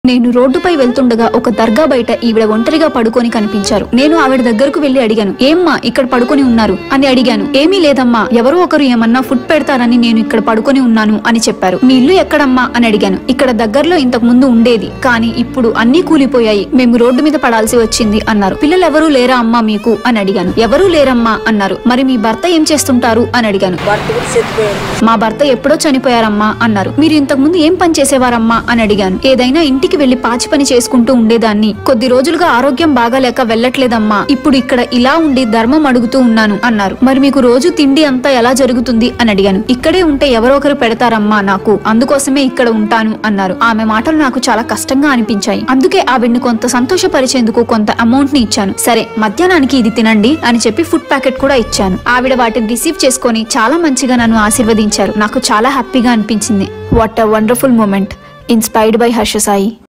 నేను రోడ్డుపై వెళ్తుండగా ఒక దర్గా బయట ఈవిడ ఒంటరిగా పడుకొని కనిపించారు నేను ఆవిడ దగ్గరకు వెళ్లి అడిగాను ఏమ్మా ఇక్కడ పడుకొని ఉన్నారు అని అడిగాను ఏమీ లేదమ్మా ఎవరో ఒకరు ఏమన్నా ఫుడ్ పెడతారని నేను ఇక్కడ పడుకొని ఉన్నాను అని చెప్పారు మీ ఇల్లు ఎక్కడమ్మా అని అడిగాను ఇక్కడ దగ్గరలో ఇంతకు ముందు ఉండేది కానీ ఇప్పుడు అన్నీ కూలిపోయాయి మేము రోడ్డు మీద పడాల్సి వచ్చింది అన్నారు పిల్లలు ఎవరూ లేరా అమ్మా మీకు అని అడిగాను ఎవరూ లేరమ్మా అన్నారు మరి మీ భర్త ఏం చేస్తుంటారు అని అడిగాను భర్త కూడా చచ్చిపోయాడు మా భర్త ఎప్పుడో చనిపోయారమ్మా అన్నారు మీరు ఇంతకు ముందు ఏం పని చేసేవారమ్మా అని అడిగాను ఏదైనా ఇంటికి వెళ్లి పాచి పని చేసుకుంటూ ఉండేదాన్ని కొద్ది రోజులుగా ఆరోగ్యం బాగాలేక వెళ్ళట్లేదమ్మా ఇప్పుడు ఇక్కడ ఇలా ఉండి ధర్మం అడుగుతూ ఉన్నాను అన్నారు మరి మీకు రోజు తిండి అంతా ఎలా జరుగుతుంది అని అడిగాను ఇక్కడే ఉంటే ఎవరో ఒకరు పెడతారమ్మా నాకు అందుకోసమే ఇక్కడ ఉంటాను అన్నారు ఆమె మాటలు నాకు చాలా కష్టంగా అనిపించాయి అందుకే ఆవిడ్ని కొంత సంతోషపరిచేందుకు కొంత అమౌంట్ ని ఇచ్చాను సరే మధ్యాహ్నానికి ఇది తినండి అని చెప్పి ఫుడ్ ప్యాకెట్ కూడా ఇచ్చాను ఆవిడ వాటిని రిసీవ్ చేసుకొని చాలా మంచిగా నన్ను ఆశీర్వదించారు నాకు చాలా హ్యాపీగా అనిపించింది what a wonderful moment inspired by Harsha Sai